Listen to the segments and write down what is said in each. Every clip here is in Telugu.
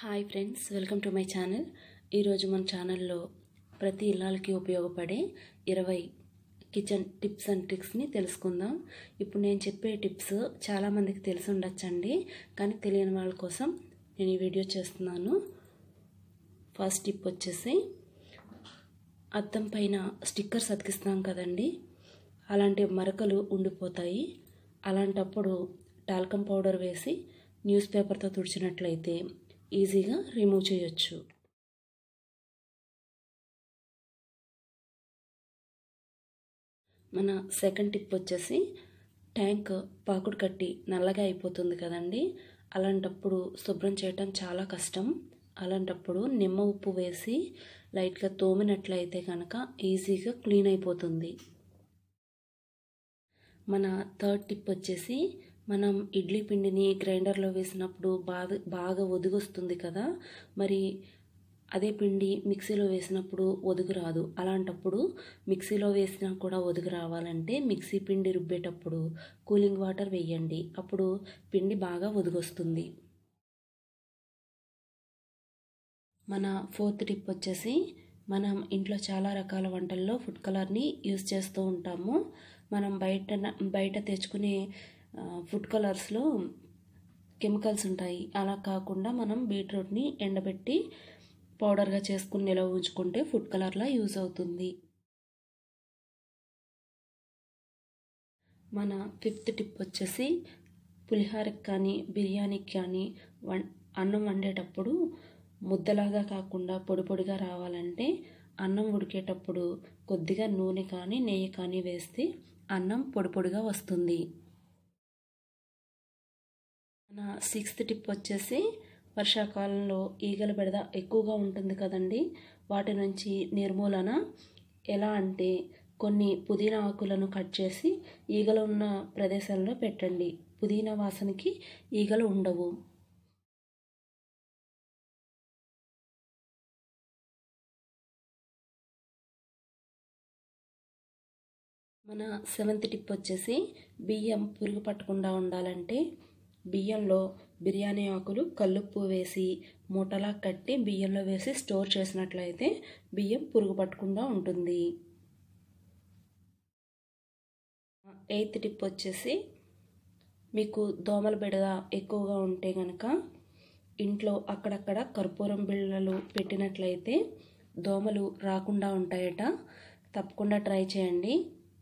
hi friends welcome to my channel ఈరోజు మన ఛానల్లో ప్రతి ఇళ్ళకి ఉపయోగపడే ఇరవై కిచెన్ టిప్స్ అండ్ ట్రిక్స్ని తెలుసుకుందాం ఇప్పుడు నేను చెప్పే టిప్స్ చాలామందికి తెలిసి ఉండొచ్చండి కానీ తెలియని వాళ్ళ కోసం నేను ఈ వీడియో చేస్తున్నాను ఫస్ట్ టిప్ వచ్చేసి అద్దం పైన స్టిక్కర్స్ అతికిస్తాం కదండి అలాంటి మరకలు ఉండిపోతాయి అలాంటప్పుడు టాల్కమ్ పౌడర్ వేసి న్యూస్ పేపర్తో తుడిచినట్లయితే ఈజీగా రిమూవ్ చేయొచ్చు మన సెకండ్ టిప్ వచ్చేసి ట్యాంక్ పాకుడు కట్టి నల్లగా అయిపోతుంది కదండి అలాంటప్పుడు శుభ్రం చేయటం చాలా కష్టం అలాంటప్పుడు నిమ్మ ఉప్పు వేసి లైట్గా తోమినట్లయితే కనుక ఈజీగా క్లీన్ అయిపోతుంది మన థర్డ్ టిప్ వచ్చేసి మనం ఇడ్లీ పిండిని గ్రైండర్లో వేసినప్పుడు బాగా బాగా ఒదిగొస్తుంది కదా మరి అదే పిండి మిక్సీలో వేసినప్పుడు ఒదుగు రాదు అలాంటప్పుడు మిక్సీలో వేసినా కూడా ఒదుగు రావాలంటే మిక్సీ పిండి రుబ్బేటప్పుడు కూలింగ్ వాటర్ వేయండి అప్పుడు పిండి బాగా ఒదుగొస్తుంది మన ఫోర్త్ టిప్ వచ్చేసి మనం ఇంట్లో చాలా రకాల వంటల్లో ఫుడ్ కలర్ని యూజ్ చేస్తూ ఉంటాము మనం బయట బయట తెచ్చుకునే ఫుడ్ కలర్స్లో కెమికల్స్ ఉంటాయి అలా కాకుండా మనం బీట్రూట్ని ఎండబెట్టి పౌడర్గా చేసుకుని నిలవ ఉంచుకుంటే ఫుడ్ కలర్లా యూజ్ అవుతుంది మన ఫిఫ్త్ టిప్ వచ్చేసి పులిహోరకి కానీ బిర్యానీకి కానీ వం అన్నం వండేటప్పుడు ముద్దలాగా కాకుండా పొడి పొడిగా రావాలంటే అన్నం ఉడికేటప్పుడు కొద్దిగా నూనె కానీ నెయ్యి కానీ వేస్తే అన్నం పొడి పొడిగా వస్తుంది మన సిక్స్త్ టిప్ వచ్చేసి వర్షాకాలంలో ఈగల బెడద ఎక్కువగా ఉంటుంది కదండి వాటి నుంచి నిర్మూలన ఎలా అంటే కొన్ని పుదీనా ఆకులను కట్ చేసి ఈగలు ఉన్న ప్రదేశాల్లో పెట్టండి పుదీనా వాసనకి ఈగలు ఉండవు మన సెవెంత్ టిప్ వచ్చేసి బియ్యం పురుగు పట్టకుండా ఉండాలంటే బియ్యంలో బిర్యానీ ఆకులు కల్లుప్పు వేసి మూటలా కట్టి బియ్యంలో వేసి స్టోర్ చేసినట్లయితే బియ్యం పురుగు పట్టకుండా ఉంటుంది ఎయిత్ టిప్ వచ్చేసి మీకు దోమల బెడద ఎక్కువగా ఉంటే కనుక ఇంట్లో అక్కడక్కడ కర్పూరం బిళ్ళలు పెట్టినట్లయితే దోమలు రాకుండా ఉంటాయట తప్పకుండా ట్రై చేయండి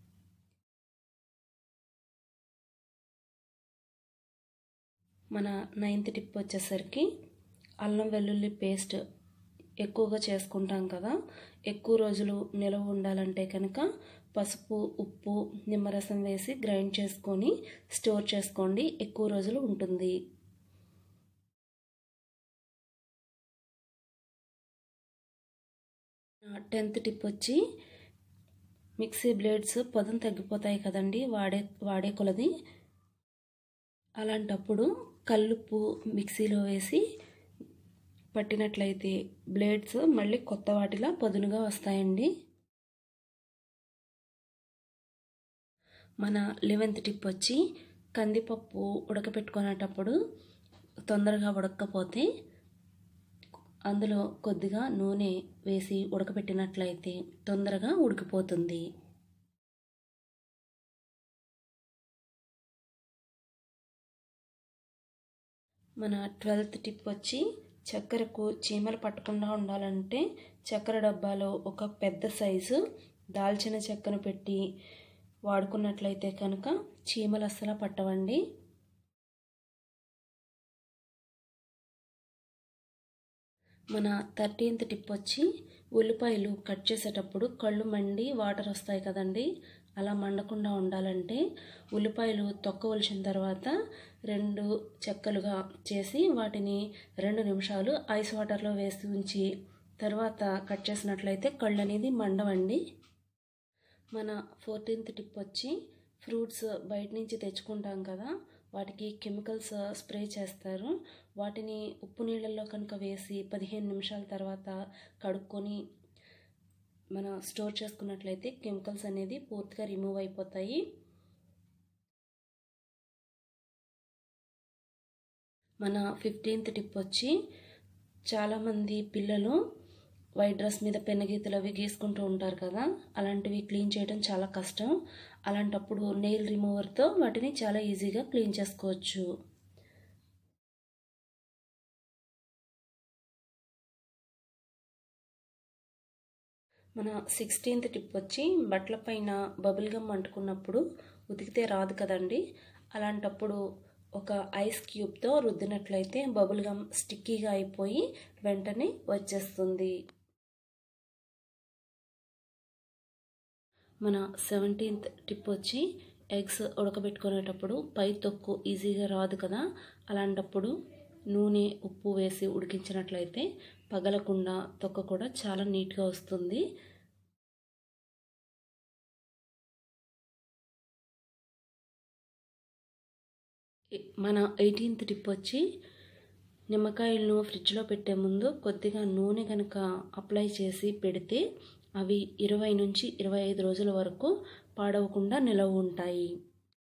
మన నైన్త్ టిప్ వచ్చేసరికి అల్లం వెల్లుల్లి పేస్ట్ ఎక్కువగా చేసుకుంటాం కదా ఎక్కువ రోజులు నిలవ ఉండాలంటే కనుక పసుపు ఉప్పు నిమ్మరసం వేసి గ్రైండ్ చేసుకొని స్టోర్ చేసుకోండి ఎక్కువ రోజులు ఉంటుంది టెన్త్ టిప్ వచ్చి మిక్సీ బ్లేడ్స్ పదం తగ్గిపోతాయి కదండి వాడే వాడే కొలది అలాంటప్పుడు కల్లుప్పు మిక్సీలో వేసి పట్టినట్లయితే బ్లేడ్స్ మళ్ళీ కొత్త వాటిలా పదునుగా వస్తాయండి మన లెవెన్త్ టిప్ వచ్చి కందిపప్పు ఉడకపెట్టుకునేటప్పుడు తొందరగా ఉడకపోతే అందులో కొద్దిగా నూనె వేసి ఉడకపెట్టినట్లయితే తొందరగా ఉడికిపోతుంది మన ట్వెల్త్ టిప్ వచ్చి చక్కెరకు చీమలు పట్టకుండా ఉండాలంటే చక్కెర డబ్బాలో ఒక పెద్ద సైజు దాల్చిన చెక్కను పెట్టి వాడుకున్నట్లయితే కనుక చీమలు అస్సలు పట్టవండి మన థర్టీన్త్ టిప్ వచ్చి ఉల్లిపాయలు కట్ చేసేటప్పుడు కళ్ళు మండి వాటర్ వస్తాయి కదండి అలా మండకుండా ఉండాలంటే ఉల్లిపాయలు తొక్క ఒలిచిన తర్వాత రెండు చెక్కలుగా చేసి వాటిని రెండు నిమిషాలు ఐస్ వాటర్లో వేసి ఉంచి తర్వాత కట్ చేసినట్లయితే కళ్ళు అనేది మండవండి మన ఫోర్టీన్త్ టిప్ వచ్చి ఫ్రూట్స్ బయట నుంచి తెచ్చుకుంటాం కదా వాటికి కెమికల్స్ స్ప్రే చేస్తారు వాటిని ఉప్పు నీళ్ళల్లో కనుక వేసి పదిహేను నిమిషాల తర్వాత కడుక్కొని మనం స్టోర్ చేసుకున్నట్లయితే కెమికల్స్ అనేది పూర్తిగా రిమూవ్ అయిపోతాయి మన ఫిఫ్టీన్త్ టిప్ వచ్చి చాలామంది పిల్లలు వైట్ డ్రెస్ మీద పెన్నగీతలు అవి గీసుకుంటూ ఉంటారు కదా అలాంటివి క్లీన్ చేయడం చాలా కష్టం అలాంటప్పుడు నెయిల్ రిమూవర్తో వాటిని చాలా ఈజీగా క్లీన్ చేసుకోవచ్చు మన సిక్స్టీన్త్ టిప్ వచ్చి బట్టల పైన బబుల్ గమ్ అంటుకున్నప్పుడు ఉతికితే రాదు కదండి అలాంటప్పుడు ఒక ఐస్ క్యూబ్తో రుద్దినట్లయితే బబుల్ గమ్ స్టిక్కీగా అయిపోయి వెంటనే వచ్చేస్తుంది మన సెవెంటీన్త్ టిప్ వచ్చి ఎగ్స్ ఉడకబెట్టుకునేటప్పుడు పై తొక్కు ఈజీగా రాదు కదా అలాంటప్పుడు నూనె ఉప్పు వేసి ఉడికించినట్లయితే పగలకుండా తొక్క కూడా చాలా నీట్గా వస్తుంది మన ఎయిటీన్త్ టిప్ వచ్చి నిమ్మకాయలను ఫ్రిడ్జ్లో పెట్టే ముందు కొద్దిగా నూనె కనుక అప్లై చేసి పెడితే అవి ఇరవై నుంచి ఇరవై ఐదు రోజుల వరకు పాడవకుండా నిలవ ఉంటాయి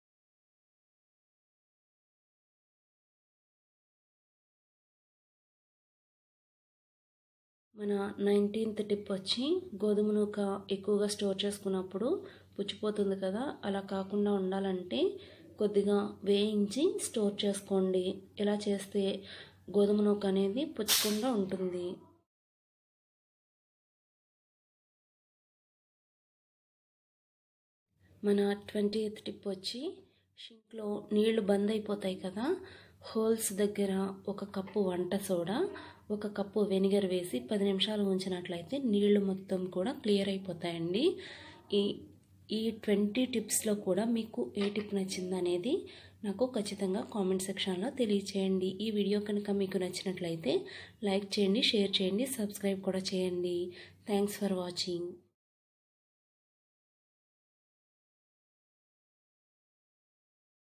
మన నైన్టీన్త్ టిప్ వచ్చి గోధుమ నూక ఎక్కువగా స్టోర్ చేసుకున్నప్పుడు పుచ్చిపోతుంది కదా అలా కాకుండా ఉండాలంటే కొద్దిగా వేయించి స్టోర్ చేసుకోండి ఇలా చేస్తే గోధుమ నూక అనేది పుచ్చకుండా ఉంటుంది మన ట్వంటీ ఎయిత్ టిప్ వచ్చి షింక్లో నీళ్లు బంద్ అయిపోతాయి కదా హోల్స్ దగ్గర ఒక కప్పు వంట సోడా ఒక కప్పు వెనిగర్ వేసి పది నిమిషాలు ఉంచినట్లయితే నీళ్లు మొత్తం కూడా క్లియర్ అయిపోతాయండి ఈ ఈ ట్వంటీ టిప్స్లో కూడా మీకు ఏ టిప్ నచ్చింది అనేది నాకు ఖచ్చితంగా కామెంట్ సెక్షన్లో తెలియచేయండి ఈ వీడియో కనుక మీకు నచ్చినట్లయితే లైక్ చేయండి షేర్ చేయండి సబ్స్క్రైబ్ కూడా చేయండి థ్యాంక్స్ ఫర్ వాచింగ్